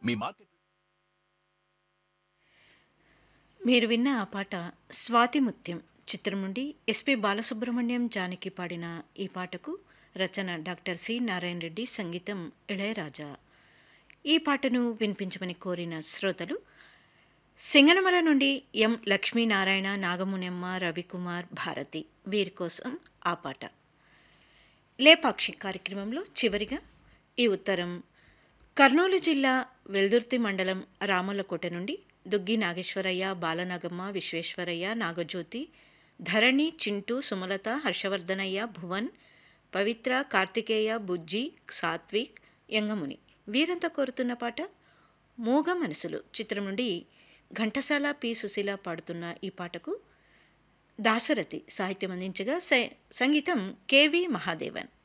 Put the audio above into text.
మీ market మీరు విన్న ఆ పాట స్వాతి ముత్యం చిత్రం నుండి ఎస్పి బాలసుబ్రహ్మణ్యం జానకి పాడిన ఈ పాటకు రచన డాక్టర్ సి నారాయణ రెడ్డి సంగీతం ఇళయరాజా ఈ పాటను వినిపించమని కోరిన శ్రోతలు సింగనమల నుండి ఎం లక్ష్మీనారాయణ నాగమునెమ్మ రవికుమార్ భారతి వీరి కోసం ఆ పాట లేపాక్షి కార్యక్రమంలో చివరిగా ఈ ఉత్తరం కర్నూలు జిల్లా వెల్దుర్తి మండలం రామలకోట నుండి దుగ్గి నాగేశ్వరయ్య బాలనాగమ్మ విశ్వేశ్వరయ్య నాగజ్యోతి ధరణి చింటూ సుమలత హర్షవర్ధనయ్య భువన్ పవిత్ర కార్తికేయ బుజ్జి సాత్విక్ యంగముని వీరంతా కోరుతున్న పాట మూగ మనసులు చిత్రం నుండి ఘంటసాల పి సుశీల పాడుతున్న ఈ పాటకు దాశరథి సాహిత్యం అందించగా స- సంగీతం కెవి మహాదేవన్